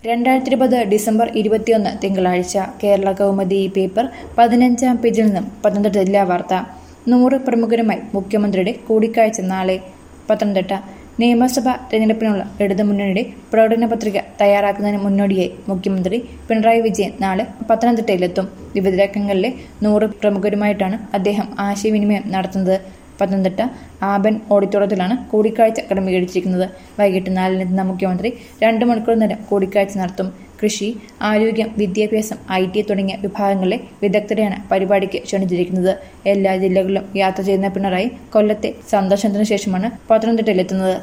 രണ്ടായിരത്തി ഇരുപത് ഡിസംബർ ഇരുപത്തിയൊന്ന് തിങ്കളാഴ്ച കേരള കൗമുദി ഈ പേപ്പർ പതിനഞ്ചാം പേജിൽ നിന്നും പത്തനംതിട്ട ജില്ലാ വാർത്ത നൂറ് പ്രമുഖരുമായി മുഖ്യമന്ത്രിയുടെ കൂടിക്കാഴ്ച നാളെ പത്തനംതിട്ട നിയമസഭാ തെരഞ്ഞെടുപ്പിനുള്ള ഇടതുമുന്നണിയുടെ പ്രകടന പത്രിക തയ്യാറാക്കുന്നതിന് മുന്നോടിയായി മുഖ്യമന്ത്രി പിണറായി വിജയൻ നാളെ പത്തനംതിട്ടയിലെത്തും വിവിധ രംഗങ്ങളിലെ നൂറ് പ്രമുഖരുമായിട്ടാണ് അദ്ദേഹം ആശയവിനിമയം നടത്തുന്നത് പത്തനംതിട്ട ആബൻ ഓഡിറ്റോറിയത്തിലാണ് കൂടിക്കാഴ്ച ക്രമീകരിച്ചിരിക്കുന്നത് വൈകിട്ട് നാലിനെത്തുന്ന മുഖ്യമന്ത്രി രണ്ട് മണിക്കൂർ നേരം കൂടിക്കാഴ്ച നടത്തും കൃഷി ആരോഗ്യം വിദ്യാഭ്യാസം ഐ ടി തുടങ്ങിയ വിഭാഗങ്ങളിലെ വിദഗ്ധരെയാണ് പരിപാടിക്ക് ക്ഷണിച്ചിരിക്കുന്നത് എല്ലാ ജില്ലകളിലും യാത്ര ചെയ്യുന്ന പിണറായി കൊല്ലത്തെ സന്ദർശനത്തിന് ശേഷമാണ് പത്തനംതിട്ടയിലെത്തുന്നത്